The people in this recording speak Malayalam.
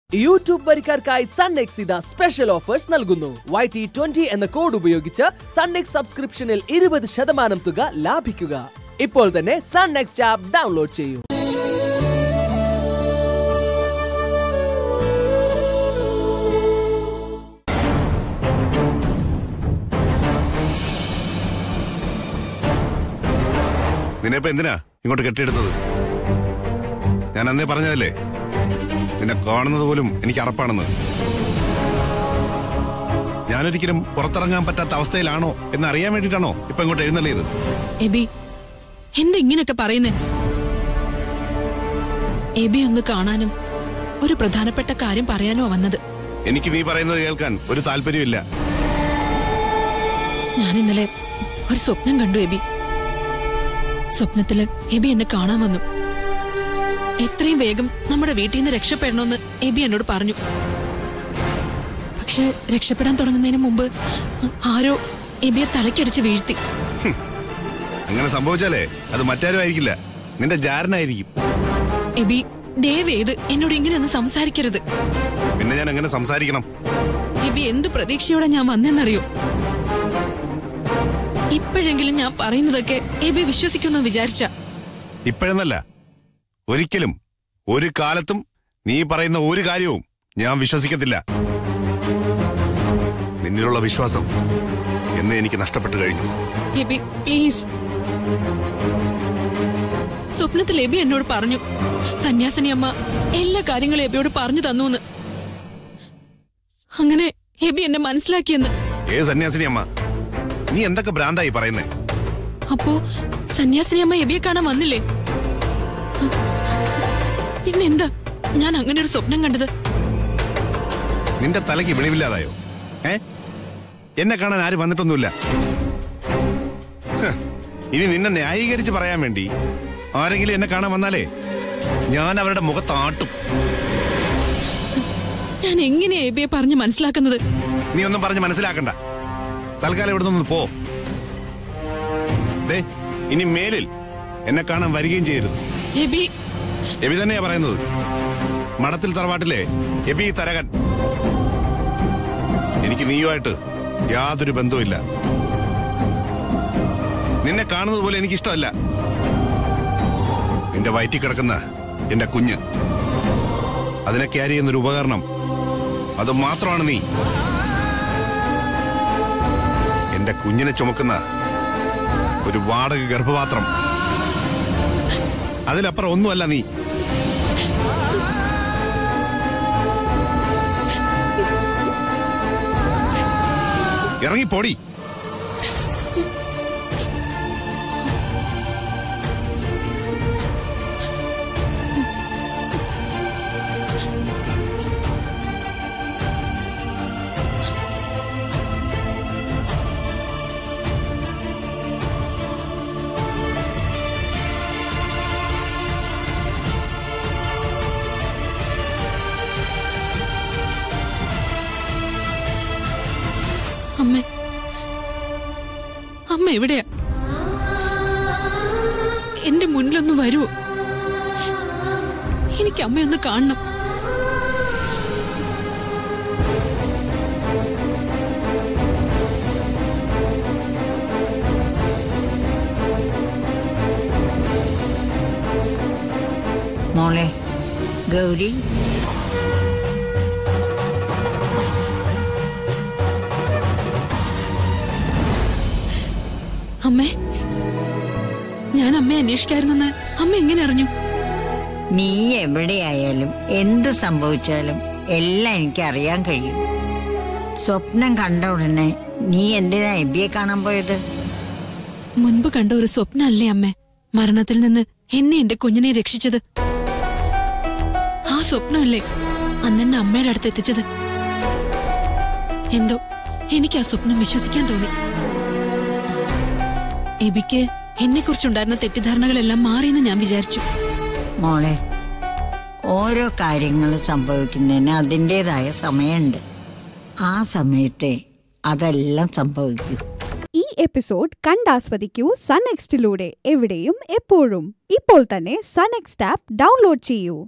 യൂട്യൂബ് വരിക്കാർക്കായി സൺനെക്സ് ഇതാ സ്പെഷ്യൽ ഓഫേഴ്സ് നൽകുന്നു വൈ ടി ട്വന്റി എന്ന കോഡ് ഉപയോഗിച്ച് സൺനെക്സ് സബ്സ്ക്രിപ്ഷനിൽ ഇരുപത് ശതമാനം തുക ലാഭിക്കുക ഇപ്പോൾ തന്നെ സൺനെക്സ്റ്റ് ആപ്പ് ഡൗൺലോഡ് ചെയ്യൂ നിന്നെപ്പോ എന്തിനാ ഇങ്ങോട്ട് കെട്ടിയെടുത്തത് ഞാൻ അന്നേ പറഞ്ഞതല്ലേ നിന്നെ കാണുന്നത് പോലും എനിക്ക് അറപ്പാണെന്ന് ഞാനൊരിക്കലും പുറത്തിറങ്ങാൻ പറ്റാത്ത അവസ്ഥയിലാണോ എന്ന് അറിയാൻ വേണ്ടിയിട്ടാണോ ഇപ്പൊ ഇങ്ങോട്ട് എഴുന്നള്ളിയത് എബി എന്താ ഇങ്ങനെയൊക്കെ പറയുന്നേ എബി ഒന്ന് കാണാനും ഒരു പ്രധാനപ്പെട്ട കാര്യം പറയാനോ വന്നത് എനിക്ക് നീ പറയുന്നത് കേൾക്കാൻ ഒരു താല്പര്യമില്ല ഞാൻ ഇന്നലെ ഒരു സ്വപ്നം കണ്ടു എബി സ്വപ്നത്തില് എബി എന്നെ കാണാൻ വന്നു എത്രയും വേഗം നമ്മുടെ വീട്ടിൽ നിന്ന് രക്ഷപ്പെടണമെന്ന് എബി എന്നോട് പറഞ്ഞു പക്ഷെ രക്ഷപ്പെടാൻ തുടങ്ങുന്നതിന് മുമ്പ് ആരോ എബിയെ തലക്കടിച്ച് വീഴ്ത്തി അങ്ങനെ സംഭവിച്ചാലേ അത് മറ്റാരും ആയിരിക്കില്ല നിന്റെ ജാരനായിരിക്കും എബി ദയവ് ചെയ്ത് എന്നോട് ഇങ്ങനെയൊന്നും സംസാരിക്കരുത് പിന്നെ ഞാൻ എങ്ങനെ സംസാരിക്കണം എബി എന്ത് പ്രതീക്ഷയോടെ ഞാൻ വന്നെന്നറിയോ ഇപ്പോഴെങ്കിലും ഞാൻ പറയുന്നതൊക്കെ എബി വിശ്വസിക്കുന്നു വിചാരിച്ച ഇപ്പോഴെന്നല്ല ഒരിക്കലും ഒരു കാലത്തും നീ പറയുന്ന ഒരു കാര്യവും ഞാൻ വിശ്വസിക്കത്തില്ല നിന്നിലുള്ള വിശ്വാസം എന്ന് എനിക്ക് നഷ്ടപ്പെട്ടു കഴിഞ്ഞു എബി പ്ലീസ് സ്വപ്നത്തിൽ എബി എന്നോട് പറഞ്ഞു സന്യാസിനി അമ്മ എല്ലാ കാര്യങ്ങളും എബിയോട് പറഞ്ഞു തന്നു അങ്ങനെ എബി എന്നെ മനസ്സിലാക്കിയെന്ന് ഏ സന്യാസിനി അമ്മ നീ എന്തൊക്കെ ഭ്രാന്തായി പറയുന്നേ അപ്പോ സന്യാസിനി അമ്മ എബിയെ കാണാൻ വന്നില്ലേ പിന്നെന്താ ഞാൻ അങ്ങനെ ഒരു സ്വപ്നം കണ്ടത് നിന്റെ തലയ്ക്ക് വെളിവില്ലാതായോ ഏ എന്നെ കാണാൻ ആരും വന്നിട്ടൊന്നുമില്ല ഹ്, ഇനി നിന്നെ ന്യായീകരിച്ച് പറയാൻ വേണ്ടി ആരെങ്കിലും എന്നെ കാണാൻ വന്നാലേ ഞാൻ അവരുടെ മുഖത്ത് ആട്ടും ഞാൻ എങ്ങനെയാ എബിയെ പറഞ്ഞ് മനസ്സിലാക്കുന്നത് നീ ഒന്നും പറഞ്ഞ് മനസ്സിലാക്കണ്ട തൽക്കാലം ഇവിടെ നിന്ന് പോ ദേ ഇനി മേലിൽ എന്നെ കാണാൻ വരികയും ചെയ്യരുത് എബി എബി തന്നെയാ പറയുന്നത് മഠത്തിൽ തറവാട്ടിലെ എബി തരകൻ എനിക്ക് നീയുമായിട്ട് യാതൊരു ബന്ധവുമില്ല നിന്നെ കാണുന്നത് പോലെ എനിക്ക് ഇഷ്ടമല്ല നിന്റെ വയറ്റിൽ കിടക്കുന്ന എന്റെ കുഞ്ഞ് അതിനെ ക്യാരി ചെയ്യുന്നൊരു ഉപകരണം അത് മാത്രമാണ് നീ എന്റെ കുഞ്ഞിനെ ചുമക്കുന്ന ഒരു വാടക ഗർഭപാത്രം അതിലപ്പുറം ഒന്നുമല്ല നീ ഇറങ്ങി പോടി അമ്മ അമ്മ എവിടെയാ എന്റെ മുന്നിലൊന്ന് വരുമോ എനിക്ക് അമ്മയൊന്ന് കാണണം മോളെ ഗൗരി അമ്മേ ഞാൻ അമ്മയെ അന്വേഷിക്കായിരുന്നെന്ന് അമ്മ എങ്ങനെ അറിഞ്ഞു നീ എവിടെയായാലും എന്ത് സംഭവിച്ചാലും എല്ലാം എനിക്ക് അറിയാൻ കഴിയും സ്വപ്നം കണ്ട ഉടനെ നീ എന്തിനാ എബിയെ കാണാൻ പോയത് മുൻപ് കണ്ട ഒരു സ്വപ്നമല്ലേ അമ്മേ മരണത്തിൽ നിന്ന് എന്നെ എന്റെ കുഞ്ഞിനെ രക്ഷിച്ചത് ആ സ്വപ്നമല്ലേ അന്നെന്നെ അമ്മയുടെ അടുത്ത് എത്തിച്ചത് എന്തോ എനിക്ക് ആ സ്വപ്നം വിശ്വസിക്കാൻ തോന്നി എബിക്ക് എന്നെ കുറിച്ചുണ്ടായിരുന്ന തെറ്റിദ്ധാരണകളെല്ലാം മാറിയെന്ന് ഞാൻ വിചാരിച്ചു മോളെ ഓരോ കാര്യങ്ങൾ സംഭവിക്കുന്നതിന് അതിൻ്റെതായ സമയമുണ്ട് ആ സമയത്തെ അതെല്ലാം സംഭവിക്കൂ ഈ എപ്പിസോഡ് കണ്ടാസ്വദിക്കൂ സൺ നെക്സ്റ്റിലൂടെ എവിടെയും എപ്പോഴും ഇപ്പോൾ തന്നെ സൺ നെക്സ്റ്റ് ആപ്പ് ഡൗൺലോഡ് ചെയ്യൂ